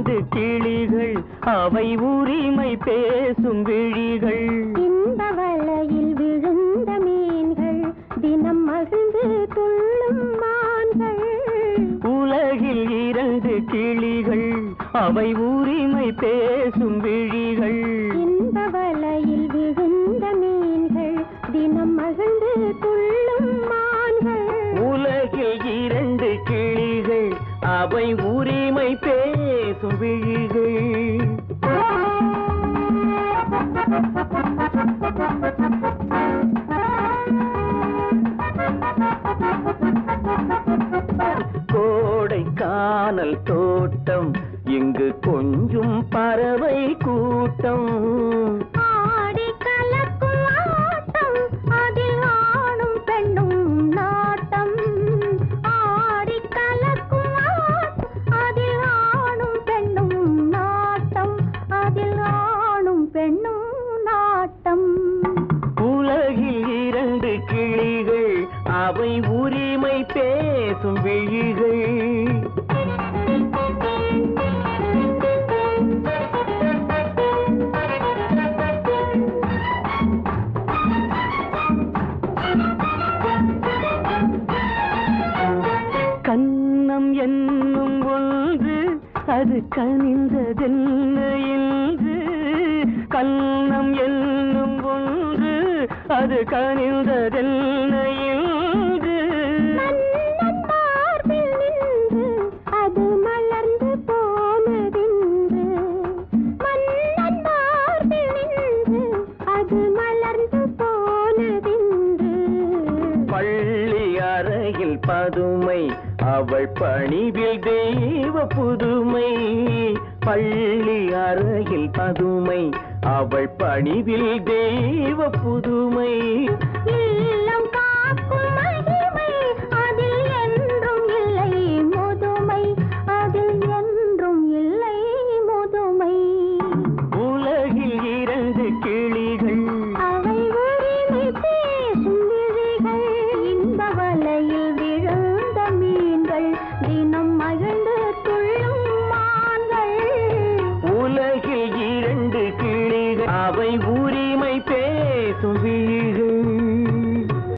இரண்டு கிளிகள் அவை உரிமை பேசும் விழிகள் இந்த வலையில் விழுந்த மீன்கள் தினம் மகிழ்ந்து துள்ளும் மான்கள் உலகில் இரண்டு கிளிகள் அவை உரிமை பேசும் விழிகள் இந்த வலையில் விழுந்த மீன்கள் தினம் மகிழ்ந்து துள்ளும் மான்கள் உலகில் இரண்டு கிளிகள் அவை உரிமை பேசும் விழிகள் கோடை காணல் தோட்டம் இங்கு கொஞ்சும் பறவை கூட்டம் ஆடி கலக்கும் ஆட்டம் அதில் ஆணும் பெண்ணும் நாட்டம் ஆடி கலக்கும் ஆட்டம் அதில் ஆணும் பெண்ணும் நாட்டம் அதில் ஆணும் பெண்ணும் நாட்டம் உலகில் இரண்டு கிளிகள் அவை உரிமை பேசும் விழிகள் கண்ணம் என்னும் ஒன்று அது கனிந்ததென்ன என்று கண்ணம் என்னும் ஒன்று அது கனிந்ததென்ன என்று மன்னன் மார்பில் நின்று அது மலர்ந்து போனதென்று மன்னன் மார்பில் நின்று அது மலர்ந்து போனதென்று பள்ளி அறையில் பதுமை அவள் பணிவில் தெய்வ புதுமை பள்ளி அறையில் பதுமை அவள் பணிவில் தெய்வ புதுமை இல்லம் காக்கும் மகிமை அதில் என்றும் இல்லை முதுமை அதில் என்றும் இல்லை முதுமை உலகில் இரண்டு கிளிகள் அவை உரிமை பேசும் விழிகள் இந்த வலையில் விழுந்த மீன்கள் தினம்